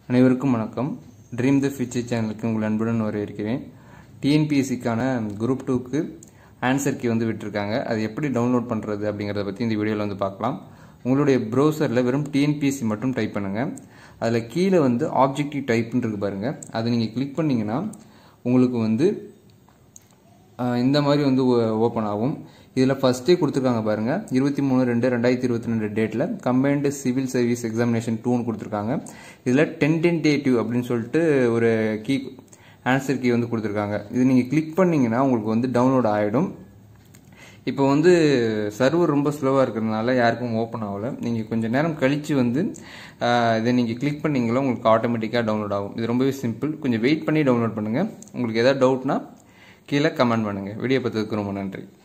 அனைவருக்கும் வணக்கம் dream the future சேனலுக்கு உங்கள் அன்புடன் வரவேற்கிறேன் டிஎன்பிஎஸ்சிக்கான குரூப் டூக்கு ஆன்சர் கீ வந்து விட்டுருக்காங்க அது எப்படி டவுன்லோட் பண்ணுறது அப்படிங்கிறத பற்றி இந்த வீடியோவில் வந்து பார்க்கலாம் உங்களுடைய ப்ரௌசரில் வெறும் டிஎன்பிஎஸ்சி மட்டும் டைப் பண்ணுங்கள் அதில் கீழே வந்து ஆப்ஜெக்டிவ் டைப்னு இருக்கு பாருங்கள் அதை நீங்கள் கிளிக் பண்ணிங்கன்னா உங்களுக்கு வந்து ஆஹ் இந்த மாதிரி வந்து ஓப்பன் ஆகும் இதில் ஃபஸ்ட்டே கொடுத்துருக்காங்க பாருங்கள் இருபத்தி மூணு ரெண்டு ரெண்டாயிரத்தி இருபத்தி ரெண்டு டேட்டில் கம்பைன்டு சிவில் சர்வீஸ் எக்ஸாமினேஷன் டூன்னு கொடுத்துருக்காங்க இதில் டென்டென்டேட்டிவ் அப்படின்னு சொல்லிட்டு ஒரு கீ ஆன்சர் கீ வந்து கொடுத்துருக்காங்க இது நீங்கள் கிளிக் பண்ணிங்கன்னா உங்களுக்கு வந்து டவுன்லோட் ஆகிடும் இப்போ வந்து சர்வர் ரொம்ப ஸ்லோவாக இருக்கிறதுனால யாருக்கும் ஓப்பன் ஆகலை நீங்கள் கொஞ்சம் நேரம் கழித்து வந்து ஆஹ், இதை நீங்கள் கிளிக் பண்ணீங்களோ உங்களுக்கு ஆட்டோமேட்டிக்காக டவுன்லோட் ஆகும் இது ரொம்பவே சிம்பிள் கொஞ்சம் வெயிட் பண்ணி டவுன்லோட் பண்ணுங்கள் உங்களுக்கு எதாவது டவுட்னா கீழே கமெண்ட் பண்ணுங்கள் வீடியோ பார்த்ததுக்கு ரொம்ப நன்றி